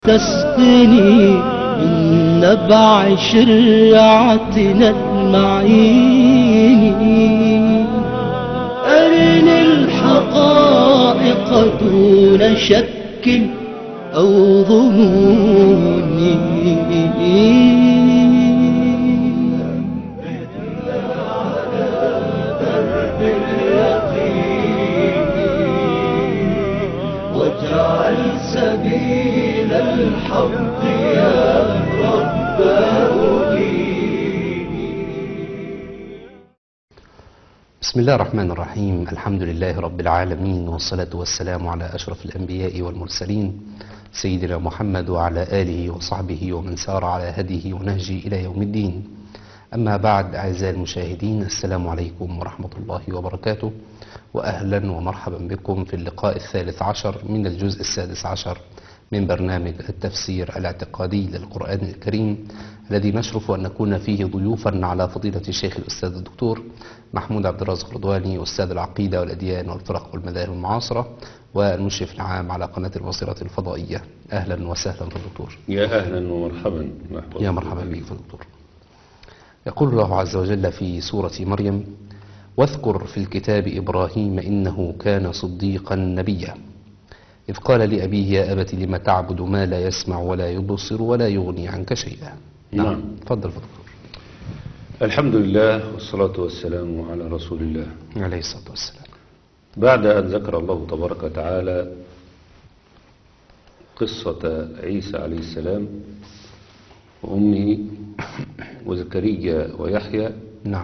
تسقني من نبع شرعتنا المعين أرني الحقائق دون شك أو ظنون واجعل سبيل الحق يا رب بسم الله الرحمن الرحيم الحمد لله رب العالمين والصلاة والسلام على أشرف الأنبياء والمرسلين سيدنا محمد وعلى آله وصحبه ومن سار على هديه ونهجه إلى يوم الدين أما بعد أعزائي المشاهدين السلام عليكم ورحمة الله وبركاته وأهلا ومرحبا بكم في اللقاء الثالث عشر من الجزء السادس عشر من برنامج التفسير الاعتقادي للقرآن الكريم الذي نشرف أن نكون فيه ضيوفا على فضيلة الشيخ الأستاذ الدكتور محمود عبد الرازق رضواني أستاذ العقيدة والأديان والفرق والمذاهب المعاصرة والمشرف العام على قناة البصيرة الفضائية أهلا وسهلا بالدكتور يا أهلا ومرحبا مرحبا يا مرحبا بك يا دكتور يقول الله عز وجل في سورة مريم واذكر في الكتاب إبراهيم إنه كان صديقا نبيا إذ قال لأبيه يا أبت لم تعبد ما لا يسمع ولا يبصر ولا يغني عنك شيئا نعم. تفضل يا دكتور الحمد لله والصلاة والسلام على رسول الله عليه الصلاة والسلام بعد أن ذكر الله تبارك وتعالى قصة عيسى عليه السلام وأمه وزكريا ويحيى نعم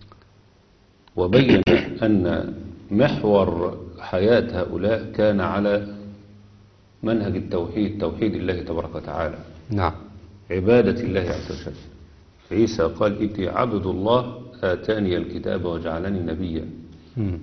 وبين أن محور حياة هؤلاء كان على منهج التوحيد توحيد الله تبارك وتعالى نعم عبادة الله عز وجل عيسى قال إتي عبد الله آتاني الكتاب وجعلني نبيا مم.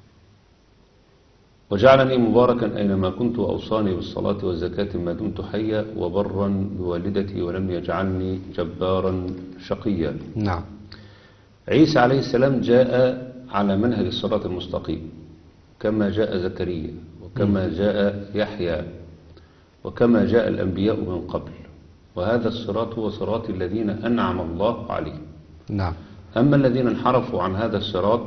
وجعلني مباركا أينما كنت وأوصاني بالصلاة والزكاة ما دمت حيا وبرا بوالدتي ولم يجعلني جبارا شقيا نعم عيسى عليه السلام جاء على منهج الصراط المستقيم كما جاء زكريا وكما جاء يحيى وكما جاء الأنبياء من قبل وهذا الصراط هو صراط الذين أنعم الله عليهم نعم أما الذين انحرفوا عن هذا الصراط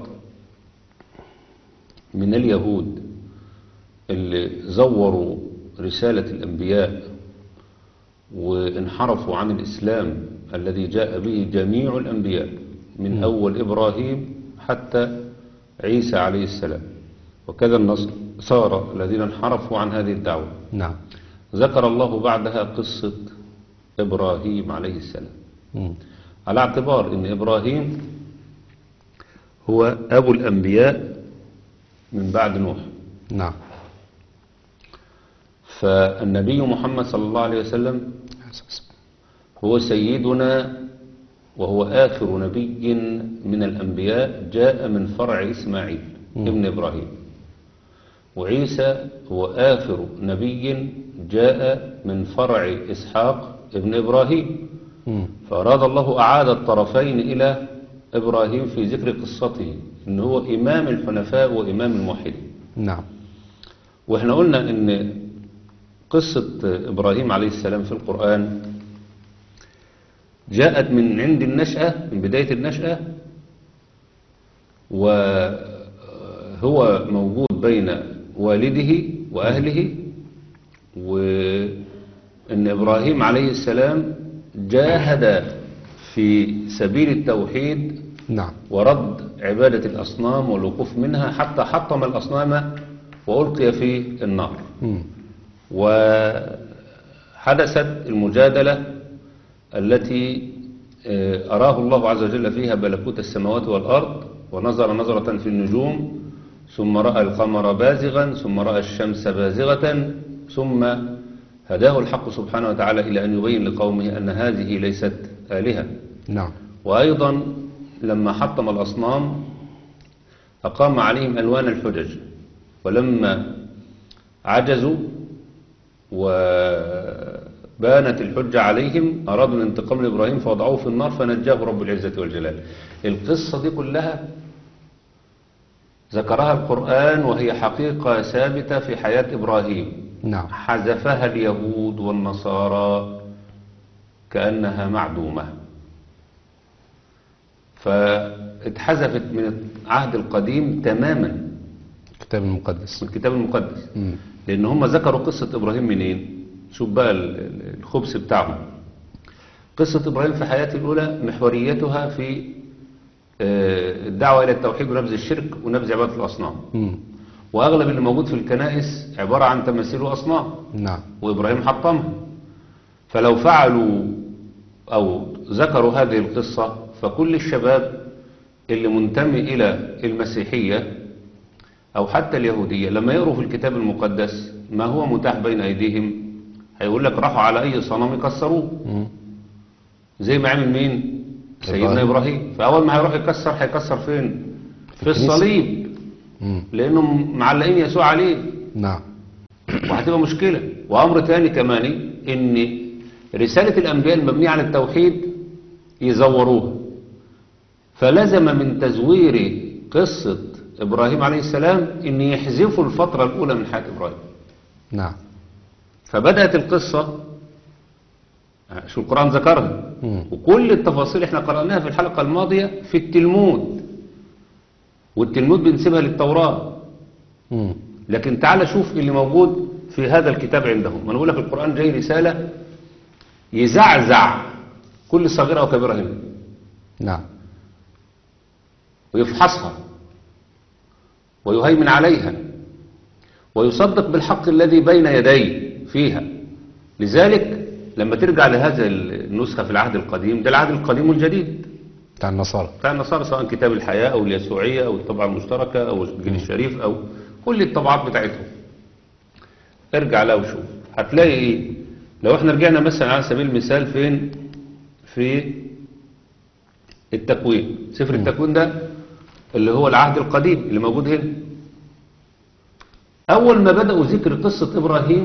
من اليهود اللي زوروا رسالة الأنبياء وانحرفوا عن الإسلام الذي جاء به جميع الأنبياء من أول إبراهيم حتى عيسى عليه السلام وكذا النصارى الذين انحرفوا عن هذه الدعوة نعم ذكر الله بعدها قصة إبراهيم عليه السلام مم. على اعتبار ان ابراهيم هو ابو الانبياء من بعد نوح نعم فالنبي محمد صلى الله عليه وسلم هو سيدنا وهو اخر نبي من الانبياء جاء من فرع اسماعيل ابن ابراهيم وعيسى هو اخر نبي جاء من فرع اسحاق ابن ابراهيم مم. فأراد الله أعاد الطرفين إلى إبراهيم في ذكر قصته إن هو إمام الحنفاء وإمام الموحدين نعم وإحنا قلنا إن قصة إبراهيم عليه السلام في القرآن جاءت من عند النشأة من بداية النشأة وهو موجود بين والده وأهله وإن إبراهيم عليه السلام جاهد في سبيل التوحيد نعم ورد عبادة الأصنام والوقوف منها حتى حطم الأصنام وألقي في النار مم. وحدثت المجادلة التي آه، أراه الله عز وجل فيها ملكوت السماوات والأرض ونظر نظرة في النجوم ثم رأى القمر بازغا ثم رأى الشمس بازغة ثم هداه الحق سبحانه وتعالى إلى أن يبين لقومه أن هذه ليست آلهة نعم وأيضا لما حطم الأصنام أقام عليهم ألوان الحجج ولما عجزوا وبانت الحجة عليهم أرادوا الانتقام لإبراهيم فوضعوه في النار فنجاه رب العزة والجلال القصة دي كلها ذكرها القرآن وهي حقيقة ثابتة في حياة إبراهيم نعم حذفها اليهود والنصارى كأنها معدومة فاتحذفت من العهد القديم تماما الكتاب المقدس من الكتاب المقدس مم. لأن هم ذكروا قصة إبراهيم منين شوف بقى ال- ال- الخبز بتاعهم قصة إبراهيم في حياته الأولى محوريتها في آه، الدعوة إلى التوحيد ونبذ الشرك ونبذ عبادة الأصنام مم. وأغلب اللي موجود في الكنائس عبارة عن تماثيل وأصنام نعم وإبراهيم حطمهم فلو فعلوا أو ذكروا هذه القصة فكل الشباب اللي منتمي إلى المسيحية أو حتى اليهودية لما يقروا في الكتاب المقدس ما هو متاح بين أيديهم هيقول لك راحوا على أي صنم يكسروه مم. زي ما عمل مين سيدنا إبراهيم. إبراهيم فأول ما هيروح يكسر هيكسر فين في الكنيسة. الصليب مم. لأنهم معلقين يسوع عليه نعم وهتبقى مشكلة وأمر تاني كمان إن رسالة الأنبياء المبنية على التوحيد يزوروها فلزم من تزوير قصة إبراهيم عليه السلام إن يحذفوا الفترة الأولى من حياة إبراهيم نعم فبدأت القصة شو القرآن ذكرها مم. وكل التفاصيل احنا قرأناها في الحلقة الماضية في التلمود والتلمود بنسيبها للتوراة مم. لكن تعال شوف اللي موجود في هذا الكتاب عندهم ما نقول لك القرآن جاي رسالة يزعزع كل صغيرة أو كبيرة هنا نعم ويفحصها ويهيمن عليها ويصدق بالحق الذي بين يديه فيها لذلك لما ترجع لهذا النسخة في العهد القديم ده العهد القديم والجديد بتاع النصارى بتاع النصارى سواء كتاب الحياة أو اليسوعية أو الطبعة المشتركة أو الإنجيل الشريف أو كل الطبعات بتاعتهم ارجع لها وشوف هتلاقي إيه لو احنا رجعنا مثلا على سبيل المثال فين في التكوين سفر التكوين ده اللي هو العهد القديم اللي موجود هنا أول ما بدأوا ذكر قصة إبراهيم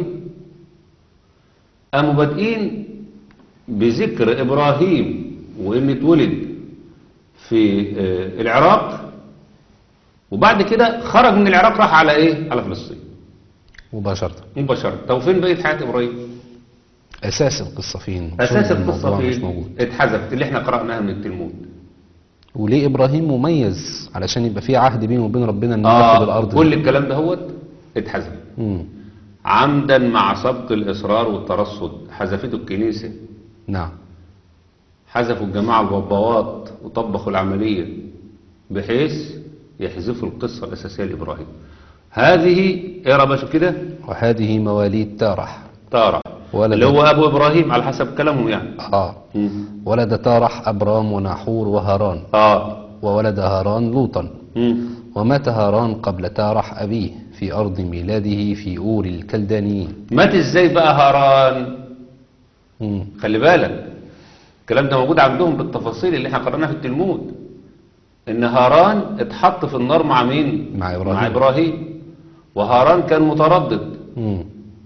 قاموا بادئين بذكر إبراهيم وإن اتولد في آه، العراق وبعد كده خرج من العراق راح على إيه؟ على فلسطين مباشرة مباشرة طب فين بقية حياة إبراهيم؟ أساس القصة فين أساس صلب القصة الموضوع مش فين؟ موجود اتحذفت اللي احنا قرأناها من التلمود وليه إبراهيم مميز علشان يبقى في عهد بينه وبين ربنا إنه ياخد آه الأرض كل دي. الكلام ده هو اتحذف مم. عمدا مع سبق الإصرار والترصد حذفته الكنيسة نعم حذفوا الجماعة الباباوات وطبخوا العملية بحيث يحذفوا القصة الأساسية لإبراهيم هذه اقرا بقى شوف كده وهذه مواليد تارح تارة ولد- اللي هو أبو إبراهيم على حسب كلامهم يعني آه مم. ولد تارح أبرام وناحور وهاران آه وولد هاران لوطا مم. ومات هاران قبل تارح أبيه في أرض ميلاده في أور الكلدانيين مات ازاي بقى هاران مم. خلي بالك الكلام ده موجود عندهم بالتفاصيل اللي احنا قرأناها في التلمود ان هاران اتحط في النار مع مين مع إبراهيم. مع ابراهيم وهاران كان متردد مم.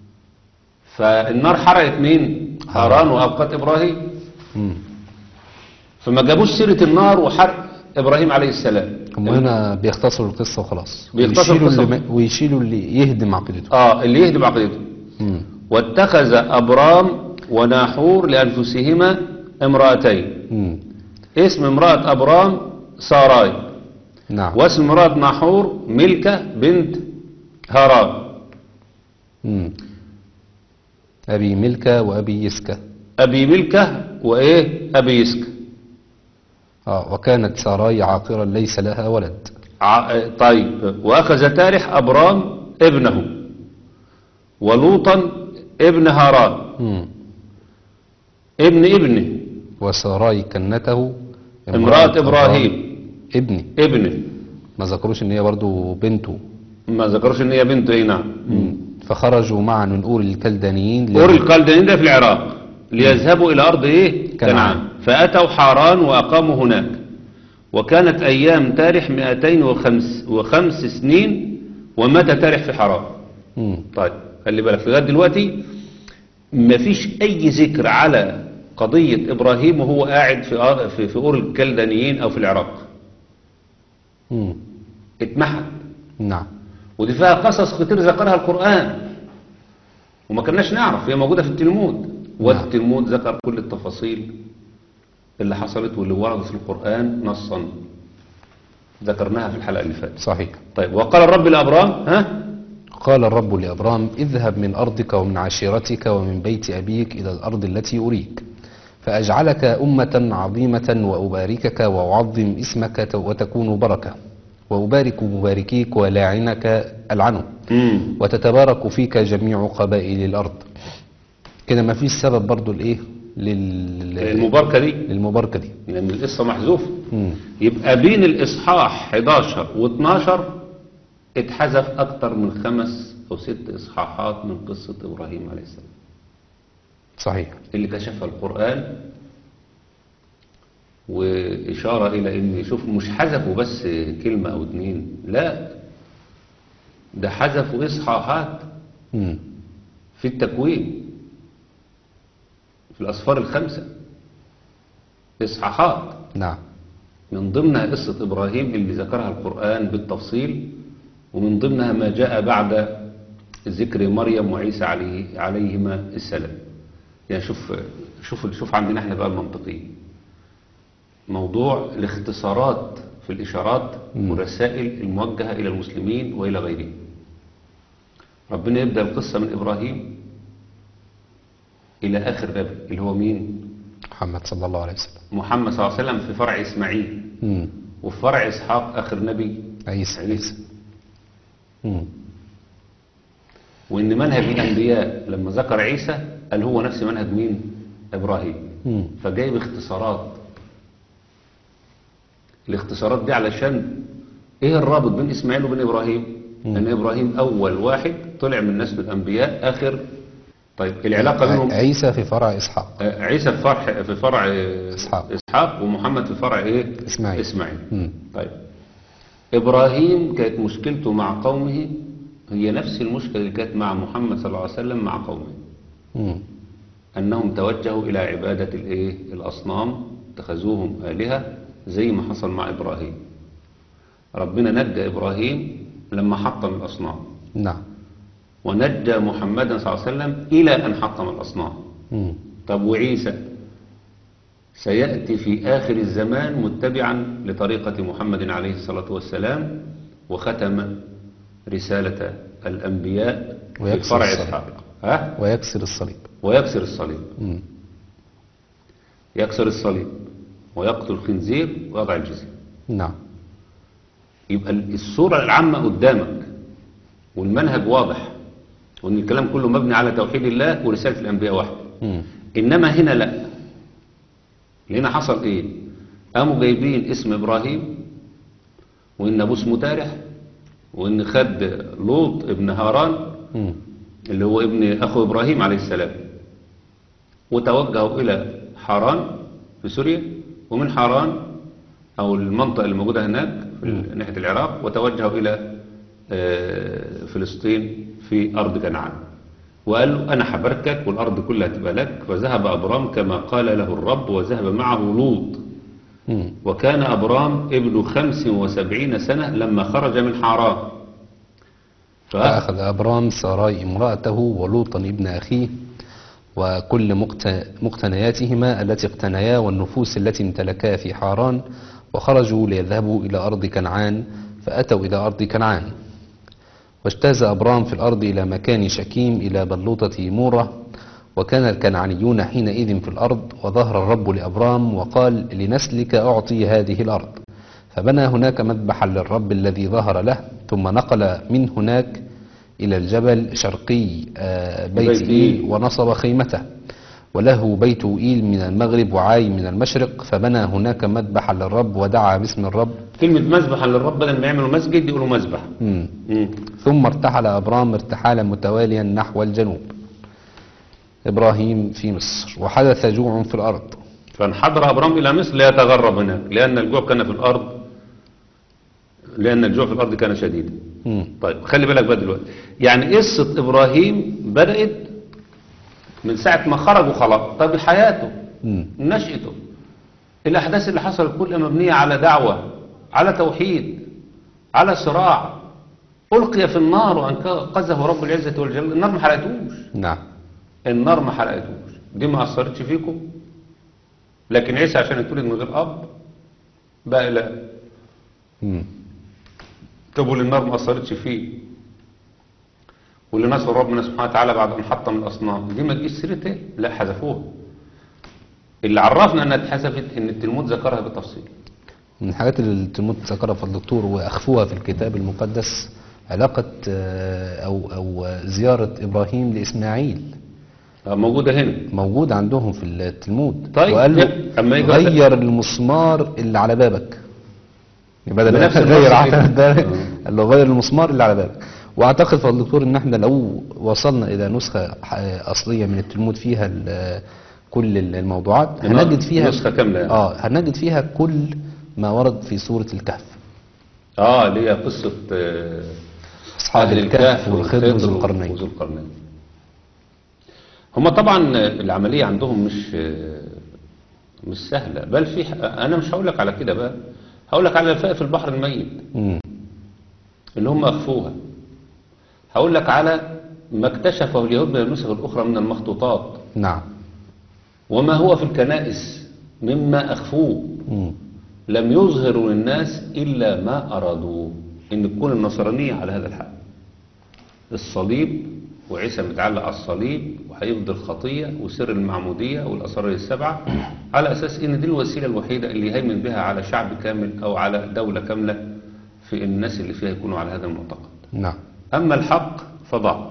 فالنار حرقت مين هاران وابقت ابراهيم مم. فما جابوش سيرة النار وحرق ابراهيم عليه السلام هم هنا بيختصروا القصة وخلاص بيختصروا ويشيلوا القصة. اللي ما- ويشيلوا اللي يهدم عقيدته اه اللي يهدم عقيدته مم. واتخذ ابرام وناحور لانفسهما امرأتين مم. اسم امرأة ابرام ساراي نعم واسم امرأة ناحور ملكة بنت هاران مم. أبي ملكة وأبي يسكة أبي ملكة وإيه أبي يسك آه وكانت ساراي عاقرا ليس لها ولد ع- طيب وأخذ تارح أبرام ابنه ولوطا ابن هاران مم. ابن ابنه وساراي كنته امرأة إبراهيم ابني ابنه ما ذكروش ان هي برضو بنته ما ذكرش ان هي بنته اي نعم مم. فخرجوا معا من أور الكلدانيين اور القلدانيين ده في العراق ليذهبوا الى ارض ايه كنعان. كنعان فاتوا حاران واقاموا هناك وكانت ايام تارح 205 وخمس سنين ومات تارح في حران مم. طيب خلي بالك لغايه دلوقتي مفيش اي ذكر على قضيه ابراهيم وهو قاعد في آر- في في اور الكلدانيين او في العراق مم. اتمحى نعم ودي فيها قصص كتير ذكرها القران وما كناش نعرف هي موجودة في التلمود والتلمود ذكر كل التفاصيل اللي حصلت واللي وردت في القرآن نصا ذكرناها في الحلقة اللي فاتت صحيح طيب وقال الرب لأبرام ها قال الرب لأبرام اذهب من أرضك ومن عشيرتك ومن بيت أبيك إلى الأرض التي أريك فأجعلك أمة عظيمة وأباركك وأعظم اسمك وتكون بركة وأبارك مباركيك ولاعنك ألعنه مم. وتتبارك فيك جميع قبائل الأرض كده ما فيش سبب برضو الإيه لل... المباركة دي للمباركة دي لأن القصة محذوفة مم. يبقى بين الإصحاح 11 و12 اتحذف أكتر من خمس أو ست إصحاحات من قصة إبراهيم عليه السلام صحيح اللي كشفها القرآن وإشارة إلى إن شوف مش حذفوا بس كلمة أو اتنين لا ده حذفوا إصحاحات مم. في التكوين في الأسفار الخمسة إصحاحات نعم من ضمنها قصة إبراهيم اللي ذكرها القرآن بالتفصيل ومن ضمنها ما جاء بعد ذكر مريم وعيسى عليه عليهما السلام يعني شوف شوف شوف عندنا احنا بقى المنطقية موضوع الاختصارات في الإشارات والرسائل الموجهة إلى المسلمين وإلى غيرهم ربنا يبدأ القصة من إبراهيم إلى آخر نبي اللي هو مين محمد صلى الله عليه وسلم محمد صلى الله عليه وسلم في فرع إسماعيل مم. وفي فرع إسحاق آخر نبي عيسى عيسى مم. وإن منهج الأنبياء لما ذكر عيسى قال هو نفس منهج مين إبراهيم مم. فجايب اختصارات الاختصارات دي علشان ايه الرابط بين اسماعيل وبين ابراهيم ان ابراهيم اول واحد طلع من نسل الانبياء اخر طيب العلاقه بينهم عيسى في فرع إسحاق آه، عيسى في فرع في فرع آه، إسحاق. اسحاق ومحمد في فرع ايه إسماعيل. اسماعيل مم. طيب ابراهيم كانت مشكلته مع قومه هي نفس المشكله اللي كانت مع محمد صلى الله عليه وسلم مع قومه مم. أنهم توجهوا إلى عبادة الإيه؟ الأصنام اتخذوهم آلهة زي ما حصل مع إبراهيم ربنا نجى إبراهيم لما حطم الأصنام نعم ونجى محمدا صلى الله عليه وسلم إلى أن حطم الأصنام مم. طب وعيسى سيأتي في آخر الزمان متبعا لطريقة محمد عليه الصلاة والسلام وختم رسالة الأنبياء في ويكسر فرع الصليب. إسحاق ها؟ ويكسر الصليب ويكسر الصليب مم. يكسر الصليب ويقتل الخنزير ويضع الجزية نعم يبقى الصورة العامة قدامك والمنهج واضح وان الكلام كله مبني على توحيد الله ورسالة الأنبياء واحدة مم. إنما هنا لا هنا حصل إيه قاموا جايبين اسم إبراهيم وإن أبوه اسمه تارح وإن خد لوط ابن هاران مم. اللي هو ابن أخو إبراهيم عليه السلام وتوجهوا إلى حاران في سوريا ومن حاران أو المنطقة اللي موجودة هناك في ناحية العراق وتوجهوا إلى آه، فلسطين في أرض كنعان وقال له أنا حبركك والأرض كلها تبقى لك فذهب أبرام كما قال له الرب وذهب معه لوط مم. وكان أبرام ابن خمس وسبعين سنة لما خرج من حاران فأخذ فأخذ أبرام ساراي امرأته ولوطا ابن أخيه وكل مقت- مقتنياتهما التي اقتنيا والنفوس التي امتلكا في حاران وخرجوا ليذهبوا إلى أرض كنعان فأتوا إلى أرض كنعان واجتاز أبرام في الأرض إلى مكان شكيم إلى بلوطة مورة وكان الكنعانيون حينئذ في الأرض وظهر الرب لأبرام وقال لنسلك أعطي هذه الأرض فبنى هناك مذبحا للرب الذي ظهر له ثم نقل من هناك إلى الجبل شرقي آه، بيت بيت إيل إيل. ونصب خيمته وله بيت إيل من المغرب وعاي من المشرق فبنى هناك مذبحا للرب ودعا باسم الرب كلمة مذبحا للرب بدل ما يعملوا مسجد يقولوا مذبح مم. مم. ثم ارتحل أبرام ارتحالا متواليا نحو الجنوب إبراهيم في مصر وحدث جوع في الأرض فانحدر أبرام إلى مصر ليتغرب هناك لأن الجوع كان في الأرض لأن الجوع في الأرض كان شديدا مم. طيب خلي بالك بقى دلوقتي يعني قصة إبراهيم بدأت من ساعة ما خرج وخلاص طب حياته مم. نشأته الأحداث اللي حصلت كلها مبنية على دعوة على توحيد على صراع ألقي في النار وأنقذه رب العزة والجلال النار ما حرقتوش نعم النار ما حرقتوش دي ما أثرتش فيكم لكن عيسى عشان يتولد من غير أب بقى لا مم. طب واللي النار ما أثرتش فيه واللي نصر ربنا سبحانه وتعالى بعد أن حطم الأصنام دي ما تجيش سيرتها لا حذفوها اللي عرفنا أنها اتحذفت إن التلمود ذكرها بالتفصيل من الحاجات اللي التلمود ذكرها في الدكتور واخفوها في الكتاب المقدس علاقة آه، او او زيارة ابراهيم لاسماعيل آه، موجودة هنا موجود عندهم في التلمود طيب، وقال له أما يجي غير المسمار اللي على بابك يبقى بدل بنفس غير النص على كده. بابك آه. قال له غير المسمار اللي على بابك واعتقد في الدكتور ان احنا لو وصلنا الى نسخة ح- اصلية من التلمود فيها ال- كل الموضوعات إنها هنجد فيها نسخة كاملة يعني. اه هنجد فيها كل ما ورد في سورة الكهف اه اللي هي قصة آه، اصحاب أهل الكهف والخضر وذو وذو القرنين القرنين هم طبعا العملية عندهم مش مش سهلة بل في ح- أنا مش هقول لك على كده بقى هقول لك على الفاء في البحر الميت مم. اللي هم أخفوها هقول لك على ما اكتشفه اليهود من النسخ الأخرى من المخطوطات نعم وما هو في الكنائس مما أخفوه مم. لم يظهروا للناس إلا ما أرادوه إن تكون النصرانية على هذا الحال الصليب وعيسى متعلق على الصليب وهيفضل خطية وسر المعمودية والأسرار السبعة على أساس إن دي الوسيلة الوحيدة اللي يهيمن بها على شعب كامل أو على دولة كاملة في الناس اللي فيها يكونوا على هذا المعتقد نعم أما الحق فضل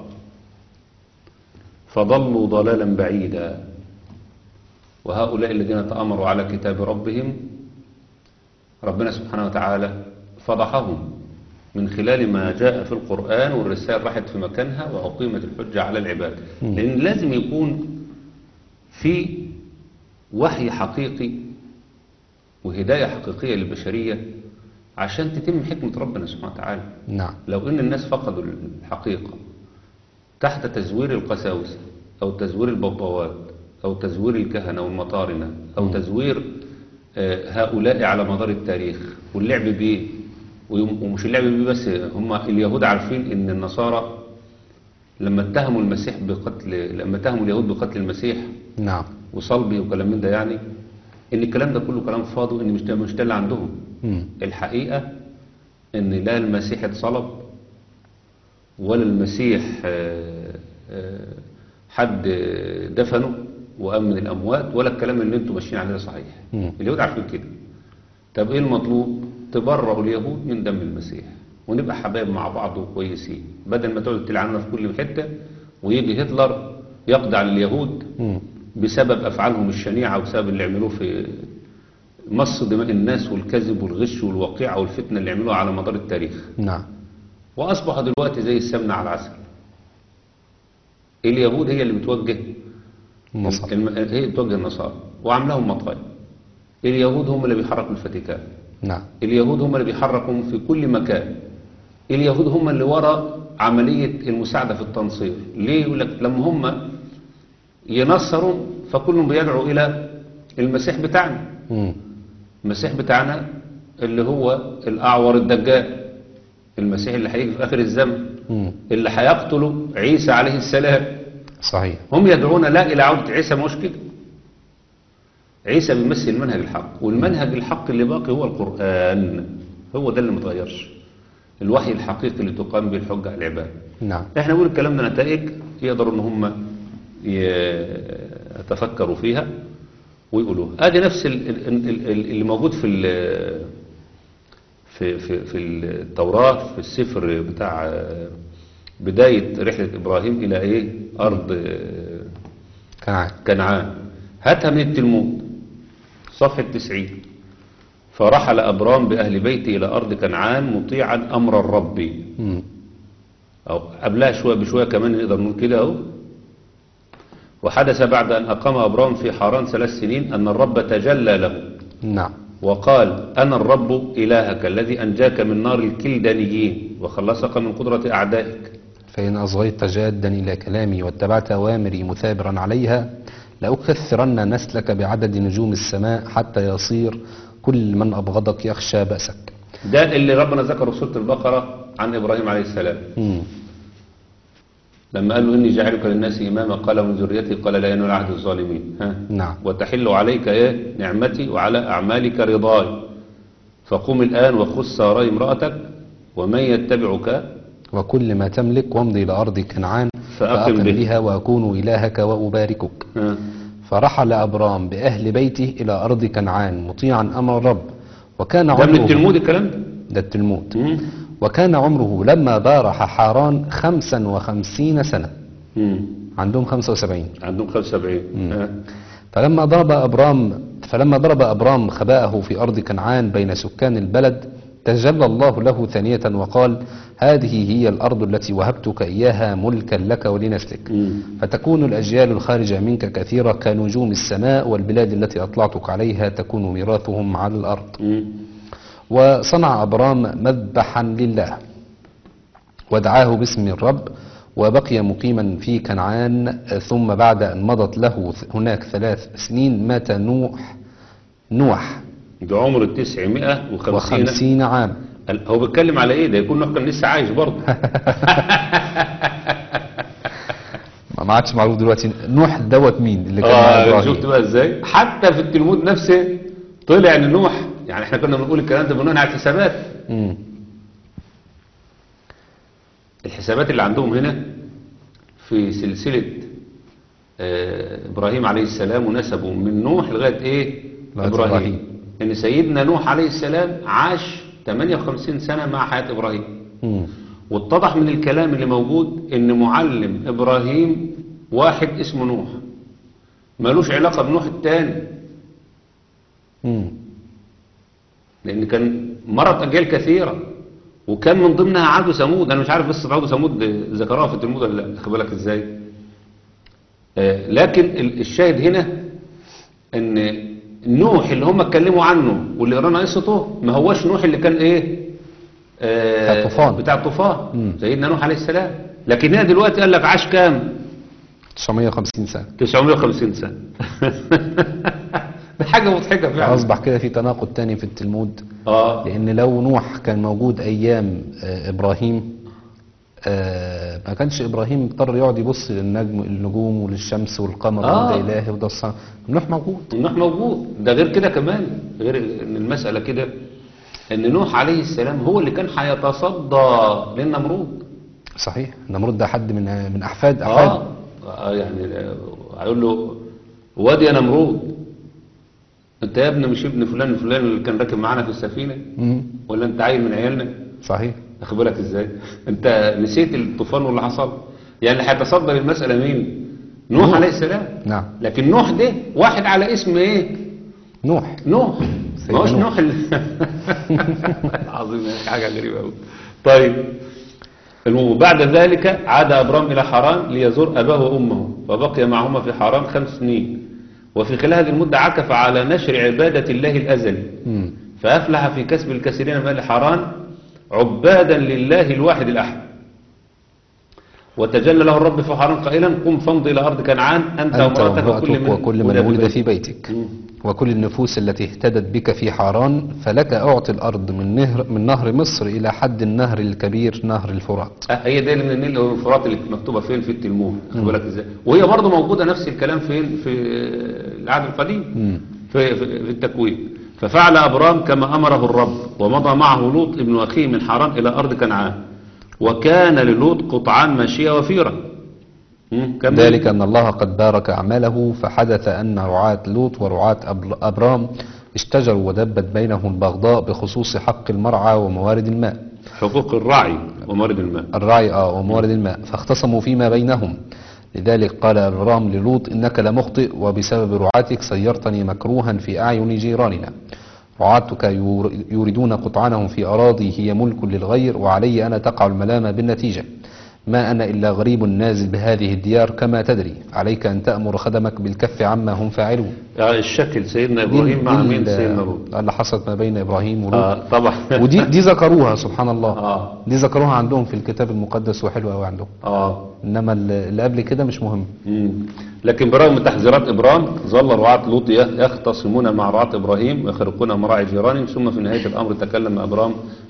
فضلوا ضلالا بعيدا وهؤلاء الذين تأمروا على كتاب ربهم ربنا سبحانه وتعالى فضحهم من خلال ما جاء في القرآن والرسائل راحت في مكانها وأقيمت الحجة على العباد لأن لازم يكون في وحي حقيقي وهداية حقيقية للبشرية عشان تتم حكمة ربنا سبحانه وتعالى نعم لو ان الناس فقدوا الحقيقة تحت تزوير القساوسة او تزوير البابوات او تزوير الكهنة والمطارنة او تزوير آه، هؤلاء على مدار التاريخ واللعب بيه ويم- ومش اللعب بيه بس هم اليهود عارفين ان النصارى لما اتهموا المسيح بقتل لما اتهموا اليهود بقتل المسيح نعم وصلبه وكلام من ده يعني ان الكلام ده كله كلام فاضي وان مش ده مش ده اللي عندهم مم. الحقيقة ان لا المسيح اتصلب ولا المسيح آه، آه، حد دفنه وأمن الأموات ولا الكلام اللي انتم ماشيين عليه ده صحيح مم. اليهود عارفين كده طب ايه المطلوب تبرئوا اليهود من دم المسيح ونبقى حبايب مع بعض وكويسين بدل ما تقعد تلعننا في كل حتة ويجي هتلر يقضي على اليهود مم. بسبب أفعالهم الشنيعة وبسبب اللي عملوه في مص دماء الناس والكذب والغش والوقيعة والفتنة اللي عملوها على مدار التاريخ نعم وأصبحوا دلوقتي زي السمنة على العسل اليهود هي اللي بتوجه النصارى الم- هي بتوجه النصارى وعاملاهم مطايا اليهود هم اللي بيحركوا الفاتيكان نعم اليهود هم اللي بيحركوا في كل مكان اليهود هم اللي وراء عملية المساعدة في التنصير ليه يقول لك لما هم ينصروا فكلهم بيدعوا إلى المسيح بتاعنا مم. المسيح بتاعنا اللي هو الأعور الدجال المسيح اللي هيجي في آخر الزمن مم. اللي هيقتله عيسى عليه السلام صحيح هم يدعون لا إلى عودة عيسى مش كده عيسى بيمثل المنهج الحق والمنهج الحق اللي باقي هو القرآن هو ده اللي متغيرش الوحي الحقيقي اللي تقام به الحجة على العباد نعم احنا بنقول الكلام ده نتائج يقدروا ان هم يتفكروا فيها ويقولوها ادي نفس ال- ال- ال- ال- اللي موجود في ال- في في في التوراة في السفر بتاع بداية رحلة إبراهيم إلى إيه أرض كنعان كنعان هاتها من التلمود صفحة 90 فرحل أبرام بأهل بيته إلى أرض كنعان مطيعا أمر الرب مم. أو قبلها شوية بشوية كمان نقدر نقول كده أهو وحدث بعد أن أقام أبرام في حران ثلاث سنين أن الرب تجلى له نعم وقال أنا الرب إلهك الذي أنجاك من نار الكلدانيين وخلصك من قدرة أعدائك فإن أصغيت جادا إلى كلامي واتبعت أوامري مثابرا عليها لأكثرن نسلك بعدد نجوم السماء حتى يصير كل من أبغضك يخشى بأسك ده اللي ربنا ذكره في سورة البقرة عن إبراهيم عليه السلام مم. لما قال له إني جاعلك للناس إماما قال من ذريتي قال لا ينال عهد الظالمين ها نعم وتحل عليك إيه نعمتي وعلى أعمالك رضاي فقم الآن وخذ ساراي امرأتك ومن يتبعك وكل ما تملك وامضي إلى أرض كنعان فأقم فأقم به. بها وأكون إلهك وأباركك ها فرحل أبرام بأهل بيته إلى أرض كنعان مطيعا أمر الرب وكان ده من عمره التلمود الكلام ده ده التلمود مم. وكان عمره لما بارح حاران خمسا وخمسين سنة مم. عندهم خمسة وسبعين عندهم 75 ها فلما ضرب أبرام فلما ضرب أبرام خباءه في أرض كنعان بين سكان البلد تجلى الله له ثانية وقال هذه هي الأرض التي وهبتك إياها ملكا لك ولنسلك مم. فتكون الأجيال الخارجة منك كثيرة كنجوم السماء والبلاد التي أطلعتك عليها تكون ميراثهم على الأرض مم. وصنع أبرام مذبحا لله ودعاه باسم الرب وبقي مقيما في كنعان ثم بعد أن مضت له هناك ثلاث سنين مات نوح نوح ده عمر 950 وخمسين عام ال- هو بيتكلم على ايه ده يكون نوح كان لسه عايش برضه ما عادش معروف دلوقتي نوح دوت مين اللي كان مع اه شفت إبراهيم بقى ازاي حتى في التلمود نفسه طلع ان نوح يعني احنا كنا بنقول الكلام ده بناء على الحسابات مم. الحسابات اللي عندهم هنا في سلسلة آه، إبراهيم عليه السلام ونسبه من نوح لغاية إيه لغاية إبراهيم. إبراهيم. إن سيدنا نوح عليه السلام عاش 58 سنة مع حياة إبراهيم مم. واتضح من الكلام اللي موجود إن معلم إبراهيم واحد اسمه نوح ملوش علاقة بنوح التاني مم. لأن كان مرت أجيال كثيرة وكان من ضمنها عاد وثمود أنا مش عارف قصة عاد وثمود ذكرها في التلمود ولا لا خد بالك إزاي آه، لكن ال- الشاهد هنا ان نوح اللي هم اتكلموا عنه واللي قرانا قصته ما هوش نوح اللي كان ايه آه، بتاع الطوفان. بتاع الطوفان مم. سيدنا نوح عليه السلام لكن هنا دلوقتي قال لك عاش كام 950 سنة 950 سنة ده حاجة مضحكة فعلا أصبح كده في تناقض تاني في التلمود اه لأن لو نوح كان موجود أيام آه، إبراهيم آه، ما كانش إبراهيم اضطر يقعد يبص للنجم النجوم وللشمس والقمر آه. وده إله وده الصنم نوح موجود نوح موجود ده غير كده كمان غير ان المسألة كده ان نوح عليه السلام هو اللي كان هيتصدى للنمرود صحيح نمرود ده حد من من أحفاد أحفاد اه آه، يعني آه، هيقول له وادي يا نمرود انت يا ابني مش ابن فلان فلان اللي كان راكب معانا في السفينة مم. ولا انت عيل من عيالنا صحيح واخد بالك ازاي انت نسيت الطوفان واللي حصل يعني اللي هيتصدى للمسألة مين نوح نوح. عليه السلام نعم لكن نوح ده واحد على اسم ايه نوح نوح سيدنا ما هوش نوح. نوح ال... عظيم حاجة غريبة قوي طيب المهم بعد ذلك عاد أبرام إلى حران ليزور أباه وأمه فبقي معهما في حران خمس سنين وفي خلال هذه المدة عكف على نشر عبادة الله الأزلي مم. فأفلح في كسب الكثيرين من أهل حران عبادا لله الواحد الأحد وتجلى له الرب في حران قائلا قم فامض إلى أرض كنعان أنت, أنت وامرأتك وامرأتك وكل من ولد في بيتك مم. وكل النفوس التي اهتدت بك في حران فلك أعطي الأرض من نهر من نهر مصر إلى حد النهر الكبير نهر الفرات آه، هي دي من النيل والفرات اللي مكتوبة فين في التلمود خد بالك ازاي وهي برضه موجودة نفس الكلام فين في العهد القديم مم. في, في, في التكوين ففعل أبرام كما أمره الرب ومضى معه لوط ابن أخيه من حران إلى أرض كنعان وكان للوط قطعان ماشية وفيرة مم، كمل. ذلك أن الله قد بارك أعماله فحدث أن رعاة لوط ورعاة أبل- أبرام اشتجروا ودبت بينهم البغضاء بخصوص حق المرعى وموارد الماء حقوق الرعي وموارد الماء الرعي آه وموارد الماء فاختصموا فيما بينهم لذلك قال أبرام للوط إنك لمخطئ وبسبب رعاتك سيرتني مكروها في أعين جيراننا رعاتك يور- يريدون قطعانهم في أراضي هي ملك للغير وعلي أنا تقع الملامة بالنتيجة ما أنا إلا غريب نازل بهذه الديار كما تدري عليك أن تأمر خدمك بالكف عما هم فاعلون آه، الشكل سيدنا دي- إبراهيم مع دي مين ال- سيدنا لوط اللي حصلت ما بين إبراهيم ولوط آه طبعا ودي دي ذكروها سبحان الله آه. دي ذكروها عندهم في الكتاب المقدس وحلوة قوي عندهم آه انما اللي اللي قبل كده مش مهم مم. لكن برغم تحذيرات إبرام ظل رعاة لوط يختصمون مع رعاة إبراهيم ويخرقون مراعي جيرانهم ثم في نهاية الأمر تكلم إبرام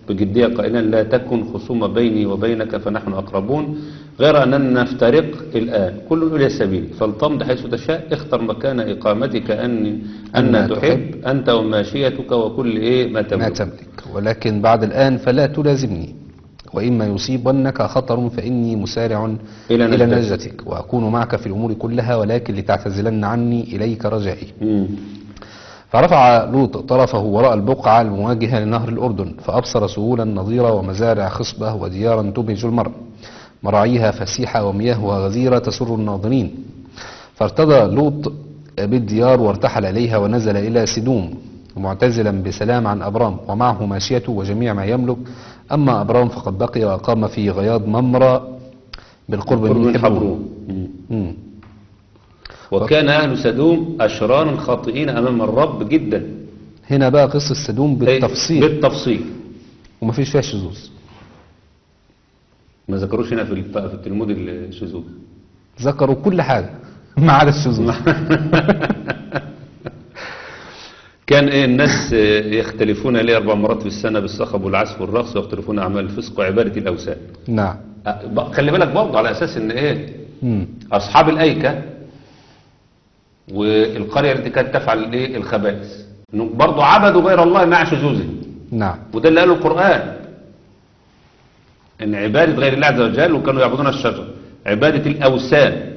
بجدية قائلا لا تكن خصومة بيني وبينك فنحن أقربون غير أننا نفترق الآن كل إلى السبيل فالتمض حيث تشاء اختر مكان إقامتك أن أن أن تحب أنت وماشيتك وكل إيه ما ما تملك تملك ولكن بعد الآن فلا تلازمني وإما يصيبنك خطر فإني مسارع إلى إلى نجدتك. نجدتك وأكون معك في الأمور كلها ولكن لتعتزلن عني إليك رجائي مم. فرفع لوط طرفه وراء البقعة المواجهة لنهر الأردن فأبصر سهولا نظيرة ومزارع خصبة وديارا تبهج المرء مراعيها فسيحة ومياهها غزيرة تسر الناظرين فارتضى لوط بالديار وارتحل إليها ونزل إلى سدوم معتزلا بسلام عن أبرام ومعه ماشيته وجميع ما يملك أما أبرام فقد بقي وأقام في غياض ممرة بالقرب قرب من من حبرون حبرون مم. مم. وكان أهل سدوم أشرارا خاطئين أمام الرب جدا هنا بقى قصة سدوم بالتفصيل بالتفصيل ومفيش فيها شذوذ ما ذكروش هنا في الت- في التلمود الشذوذ ذكروا كل حاجة ما عدا الشذوذ كان إيه الناس آه، يختلفون ليه أربع مرات في السنة بالصخب والعزف والرقص ويختلفون أعمال الفسق وعبادة الأوثان نعم آه، ب- خلي بالك برضه على أساس إن إيه مم. أصحاب الأيكة والقرية التي كانت تفعل إيه الخبائث إنهم برضه عبدوا غير الله مع شذوذهم نعم وده اللي قاله القرآن إن عبادة غير الله عز وجل وكانوا يعبدون الشجر عبادة الأوثان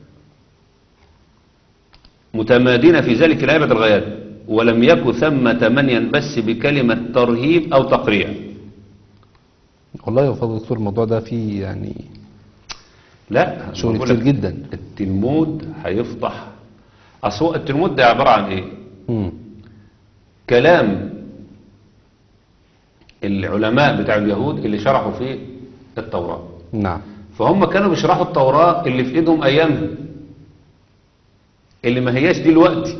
متمادين في ذلك العبادة الغيات ولم يكن ثمة من ينبس بكلمة ترهيب أو تقريع والله يا فضل دكتور الموضوع ده فيه يعني لا شغل بقول كتير لك جدا التلمود هيفضح أصل هو التلمود ده عبارة عن إيه مم. كلام العلماء بتاع اليهود اللي شرحوا فيه التوراة نعم فهم كانوا بيشرحوا التوراة اللي في ايدهم ايامها اللي ما هياش دلوقتي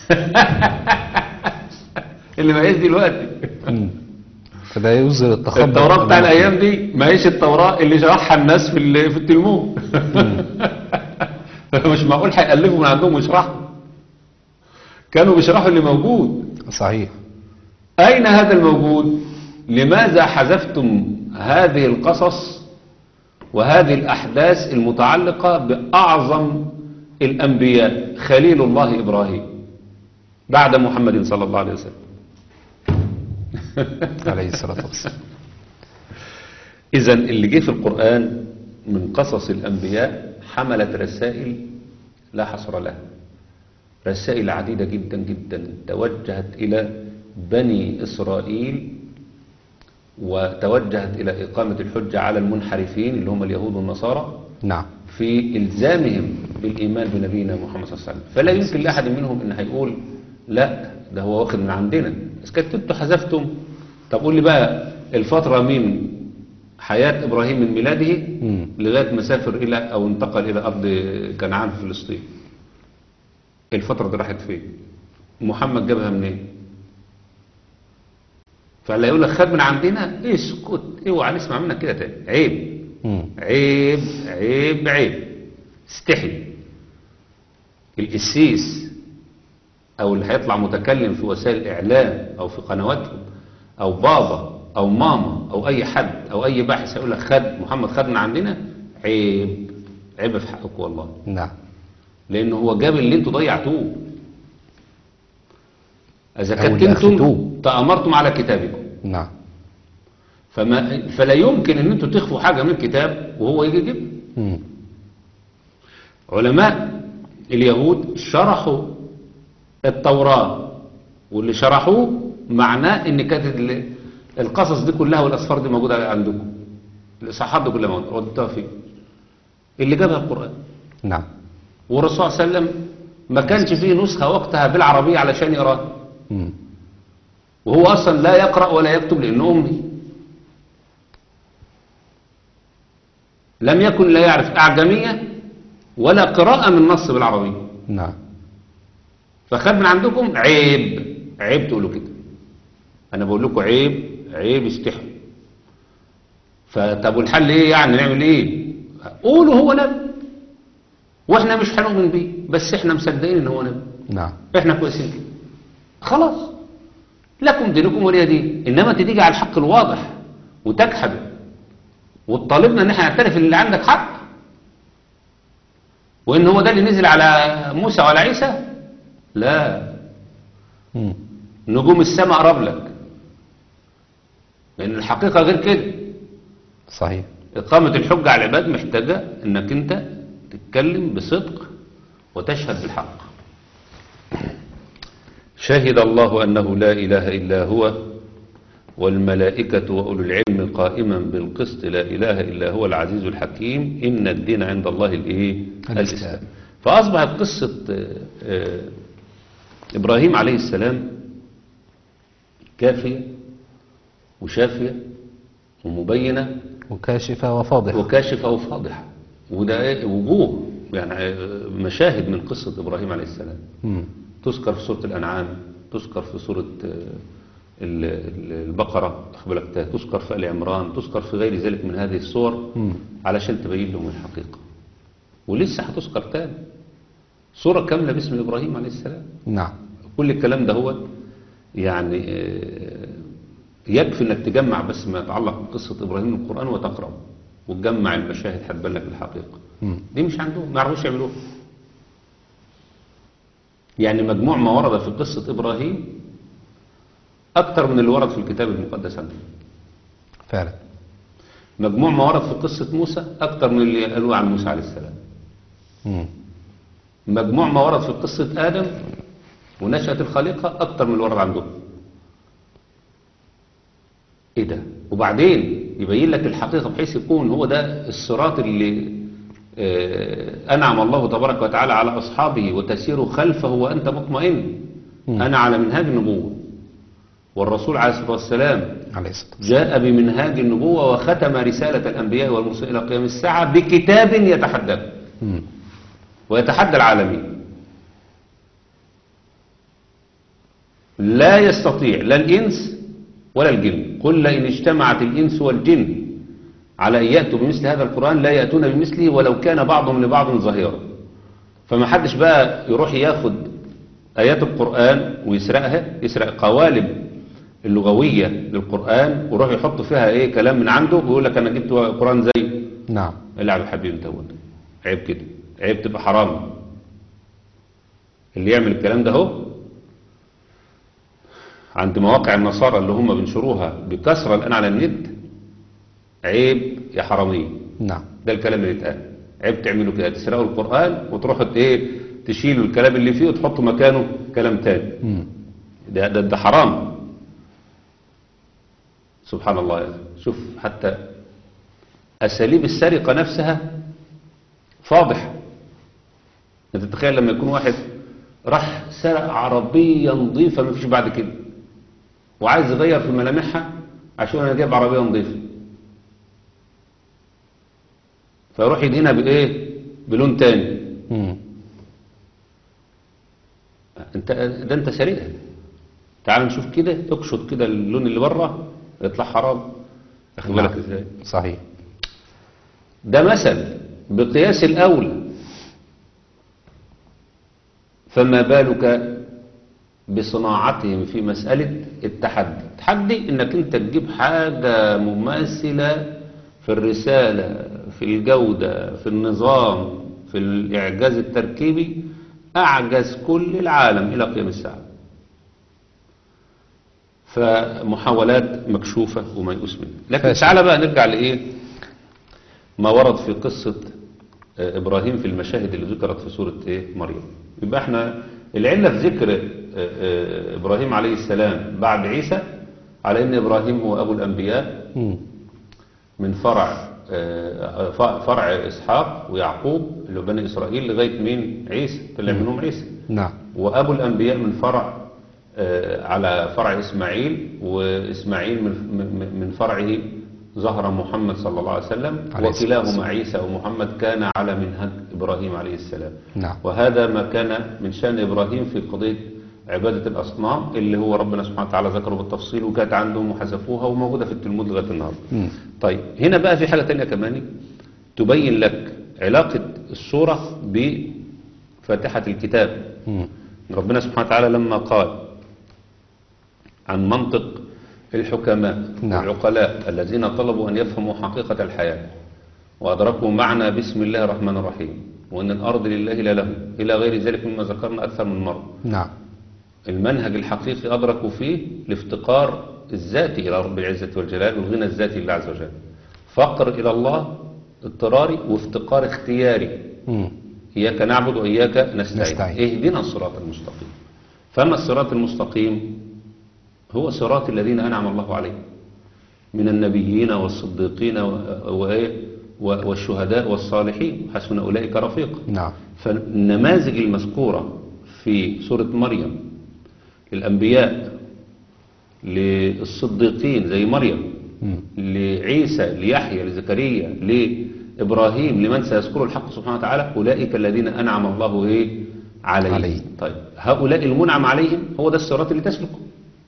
اللي ما هياش دلوقتي مم. فده يظهر التخبط التوراة بتاع الايام دي ما هيش التوراة اللي شرحها الناس في ال- في التلمود مش معقول هيألفوا من عندهم ويشرحوا كانوا بيشرحوا اللي موجود صحيح أين هذا الموجود لماذا حذفتم هذه القصص وهذه الأحداث المتعلقة بأعظم الأنبياء خليل الله إبراهيم بعد محمد صلى الله عليه وسلم عليه الصلاة والسلام إذا اللي جه في القرآن من قصص الأنبياء حملت رسائل لا حصر لها رسائل عديدة جدا جدا توجهت إلى بني إسرائيل وتوجهت إلى إقامة الحجة على المنحرفين اللي هم اليهود والنصارى نعم في إلزامهم بالإيمان بنبينا محمد صلى الله عليه وسلم فلا يمكن لأحد منهم إن هيقول لا ده هو واخد من عندنا بس كنت انتوا حذفتم طب قول لي بقى الفترة من حياة إبراهيم من ميلاده مم. لغاية ما سافر إلى أو انتقل إلى أرض كنعان في فلسطين الفترة دي راحت فين محمد جابها منين فلا يقول لك خد من عندنا اسكت اوعى نسمع منك كده تاني عيب مم. عيب عيب عيب استحي القسيس او اللي هيطلع متكلم في وسائل الاعلام او في قنواتهم او بابا او ماما او اي حد او اي باحث هيقول لك خد محمد خد من عندنا عيب عيب في حقك والله نعم لان هو جاب اللي انتوا ضيعتوه اذا أو كنت اللي انتم أخدتوه. تامرتم على كتابكم نعم فما فلا يمكن ان انتوا تخفوا حاجه من الكتاب وهو يجي يجيبها مم. علماء اليهود شرحوا التوراة واللي شرحوه معناه ان كانت ال- القصص دي كلها والاسفار دي موجودة عندكم الاصحاحات دي كلها موجودة ردتها فين اللي جابها القرآن نعم والرسول صلى الله عليه وسلم ما كانش فيه نسخة وقتها بالعربية علشان يقراها مم. وهو اصلا لا يقرأ ولا يكتب لانه امي لم يكن لا يعرف اعجمية ولا قراءة من نص بالعربية نعم فخد من عندكم عيب عيب تقولوا كده انا بقول لكم عيب عيب استحوا فطب والحل ايه يعني نعمل ايه قولوا هو نبي واحنا مش هنؤمن بيه بس احنا مصدقين ان هو نبي نعم احنا كويسين كده خلاص لكم دينكم ولي دين انما انت تيجي على الحق الواضح وتجحده وتطالبنا ان احنا نعترف ان اللي عندك حق وان هو ده اللي نزل على موسى وعلى عيسى لا مم. نجوم السماء قرب لك لان الحقيقة غير كده صحيح إقامة الحجة على العباد محتاجة انك انت تتكلم بصدق وتشهد بالحق شهد الله أنه لا إله إلا هو والملائكة وأولو العلم قائما بالقسط لا إله إلا هو العزيز الحكيم إن الدين عند الله الإيه؟ الإسلام. فأصبحت قصة آه، آه، إبراهيم عليه السلام كافية وشافية ومبينة وكاشفة وفاضحة وكاشفة وفاضحة وده إيه؟ وجوه يعني آه، مشاهد من قصة إبراهيم عليه السلام مم. تذكر في سورة الأنعام تذكر في سورة آه، ال- ال- البقرة واخد بالك ده، تذكر في آل عمران تذكر في غير ذلك من هذه الصور مم. علشان تبين لهم الحقيقة ولسه هتذكر تاني صورة كاملة باسم إبراهيم عليه السلام نعم كل الكلام ده هو يعني آه، يكفي انك تجمع بس ما يتعلق بقصة إبراهيم من القرآن وتقرأ وتجمع المشاهد هتبان لك الحقيقة مم. دي مش عندهم ما يعرفوش يعملوها يعني مجموع ما ورد في قصة إبراهيم أكتر من اللي ورد في الكتاب المقدس عندهم فعلا مجموع ما ورد في قصة موسى أكتر من اللي قالوه عن موسى عليه السلام مم. مجموع ما ورد في قصة آدم ونشأة الخليقة أكتر من اللي ورد عندهم إيه ده وبعدين يبين لك الحقيقة بحيث يكون هو ده الصراط اللي آه، أنعم الله تبارك وتعالى على أصحابه وتسير خلفه وأنت مطمئن مم. أنا على منهاج النبوة والرسول عليه الصلاة والسلام عليه الصلاة والسلام جاء بمنهاج النبوة وختم رسالة الأنبياء والمرسلين إلى قيام الساعة بكتاب يتحدث مم. ويتحدى العالمين لا يستطيع لا الإنس ولا الجن قل لئن اجتمعت الإنس والجن على أن يأتوا بمثل هذا القرآن لا يأتون بمثله ولو كان بعضهم لبعض ظهيرا فما حدش بقى يروح ياخد آيات القرآن ويسرقها يسرق قوالب اللغوية للقرآن ويروح يحط فيها ايه كلام من عنده ويقول لك انا جبت قرآن زي نعم العب يا حبيبي انت وانت عيب كده عيب تبقى حرام اللي يعمل الكلام ده هو عند مواقع النصارى اللي هم بينشروها بكثرة الآن على النت عيب يا حرامية نعم ده الكلام اللي اتقال عيب تعملوا كده تسرقوا القرآن وتروحوا ت- ايه تشيلوا الكلام اللي فيه وتحطوا مكانه كلام تاني مم. ده, ده, ده حرام سبحان الله يا أخي شوف حتى أساليب السرقة نفسها فاضحة أنت تتخيل لما يكون واحد راح سرق عربية نظيفة ما فيش بعد كده وعايز يغير في ملامحها عشان انا جايب عربية نظيفة فيروح يدهنها بايه بلون تاني مم. انت ده انت سرقها تعال نشوف كده اقشط كده اللون اللي بره يطلع حرام اخد بالك نعم. ازاي صحيح ده مثل بقياس الاولى فما بالك بصناعتهم في مسألة التحدي التحدي انك انت تجيب حاجة مماثلة في الرسالة في الجودة في النظام في الإعجاز التركيبي أعجز كل العالم إلى قيام الساعة فمحاولات مكشوفة وميؤوس منها لكن فاشل. تعالى بقى نرجع لإيه ما ورد في قصة آه، إبراهيم في المشاهد اللي ذكرت في سورة إيه مريم يبقى احنا العلة في ذكر آه، آه، إبراهيم عليه السلام بعد عيسى على أن إبراهيم هو أبو الأنبياء مم. من فرع آه، ف- فرع إسحاق ويعقوب اللي هو بني إسرائيل لغاية مين عيسى طلع منهم عيسى نعم وأبو الأنبياء من فرع آه، على فرع إسماعيل وإسماعيل من من- من فرعه ظهر محمد صلى الله عليه وسلم عليه الصلاة وكلاهما عيسى ومحمد كان على منهج إبراهيم عليه السلام نعم وهذا ما كان من شأن إبراهيم في قضية عبادة الأصنام اللي هو ربنا سبحانه وتعالى ذكره بالتفصيل وكانت عندهم وحذفوها وموجودة في التلمود لغاية النهارده مم. طيب هنا بقى في حاجة تانية كمان تبين لك علاقة السورة بفاتحة الكتاب مم. ربنا سبحانه وتعالى لما قال عن منطق الحكماء نعم. العقلاء الذين طلبوا أن يفهموا حقيقة الحياة وأدركوا معنى بسم الله الرحمن الرحيم وأن الأرض لله لا له إلى غير ذلك مما ذكرنا أكثر من مرة نعم المنهج الحقيقي أدركوا فيه الافتقار الذاتي إلى رب العزة والجلال والغنى الذاتي لله عز وجل فقر إلى الله اضطراري وافتقار اختياري مم. إياك نعبد وإياك نستعين نستعين. اهدنا الصراط المستقيم فما الصراط المستقيم هو صراط الذين أنعم الله عليهم من النبيين والصديقين و- و- و- والشهداء والصالحين حسن أولئك رفيقا نعم فالنماذج المذكورة في سورة مريم للأنبياء للصديقين زي مريم مم. لعيسى ليحيى لزكريا لإبراهيم لمن سيذكر الحق سبحانه وتعالى أولئك الذين أنعم الله إيه عليهم عليهم. طيب هؤلاء المنعم عليهم هو ده الصراط اللي تسلكه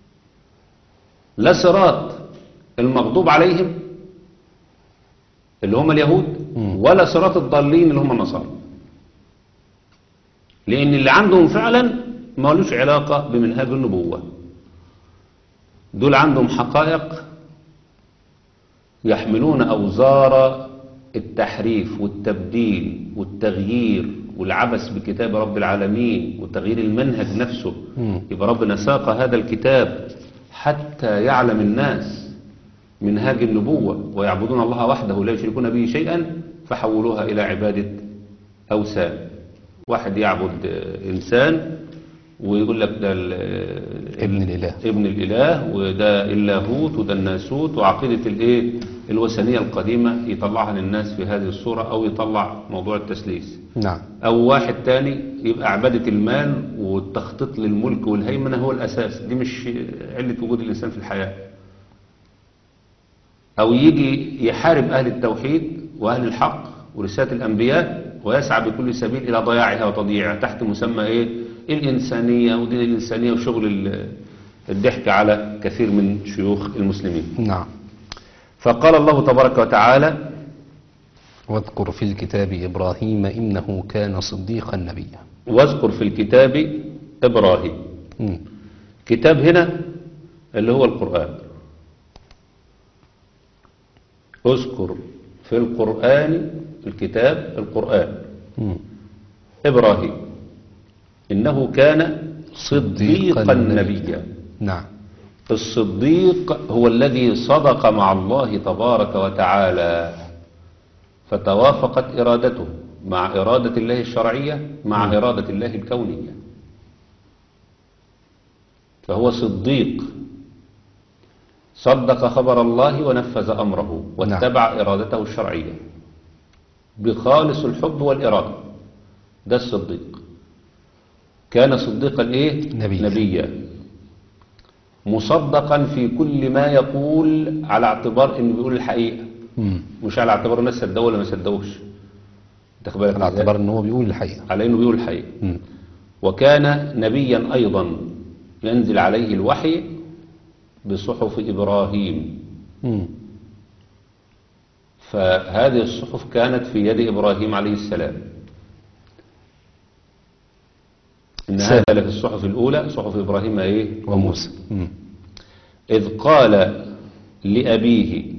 لا صراط المغضوب عليهم اللي هم اليهود مم. ولا صراط الضالين اللي هم النصارى لأن اللي عندهم فعلا ما لوش علاقة بمنهاج النبوة دول عندهم حقائق يحملون أوزار التحريف والتبديل والتغيير والعبث بكتاب رب العالمين وتغيير المنهج نفسه مم. يبقى ربنا ساق هذا الكتاب حتى يعلم الناس منهاج النبوة ويعبدون الله وحده لا يشركون به شيئا فحولوها إلى عبادة أوثان واحد يعبد آه، إنسان ويقول لك ده ال- ابن الإله. ابن الإله وده اللاهوت وده الناسوت وعقيدة الإيه الوثنية القديمة يطلعها للناس في هذه الصورة أو يطلع موضوع التثليث نعم أو واحد تاني يبقى عبادة المال والتخطيط للملك والهيمنة هو الأساس دي مش علة وجود الإنسان في الحياة أو يجي يحارب أهل التوحيد وأهل الحق ورسالة الأنبياء ويسعى بكل سبيل إلى ضياعها وتضييعها تحت مسمى إيه الإنسانية ودين الإنسانية وشغل ال- الضحك على كثير من شيوخ المسلمين نعم فقال الله تبارك وتعالى واذكر في الكتاب إبراهيم إنه كان صديقا نبيا واذكر في الكتاب إبراهيم مم. كتاب هنا اللي هو القرآن اذكر في القرآن الكتاب القرآن مم. إبراهيم إنه كان صديقا صديقاً نبيا نعم الصديق هو الذي صدق مع الله تبارك وتعالى فتوافقت إرادته مع إرادة الله الشرعية مع إرادة الله الكونية فهو صديق صدق خبر الله ونفذ أمره واتبع إرادته الشرعية بخالص الحب والإرادة ده الصديق كان صديقا إيه؟ نبيا. نبيا مصدقا في كل ما يقول على اعتبار انه بيقول الحقيقة مم. مش على اعتبار الناس صدقوا ولا ما صدقوش انت بالك على إزاي؟ اعتبار ان هو بيقول الحقيقة على انه بيقول الحقيقة مم. وكان نبيا ايضا ينزل عليه الوحي بصحف ابراهيم مم. فهذه الصحف كانت في يد ابراهيم عليه السلام ان سلام. هذا لفي الصحف الاولى صحف ابراهيم ايه وموسى مم. إذ قال لأبيه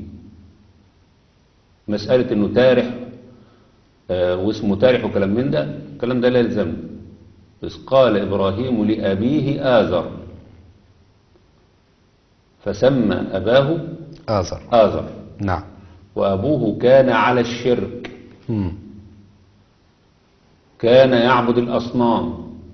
مسألة إنه تارح آه، واسمه تارح وكلام من ده الكلام ده لا يلزمنا إذ قال إبراهيم لأبيه آزر فسمى أباه آزر آزر نعم وأبوه كان على الشرك مم. كان يعبد الأصنام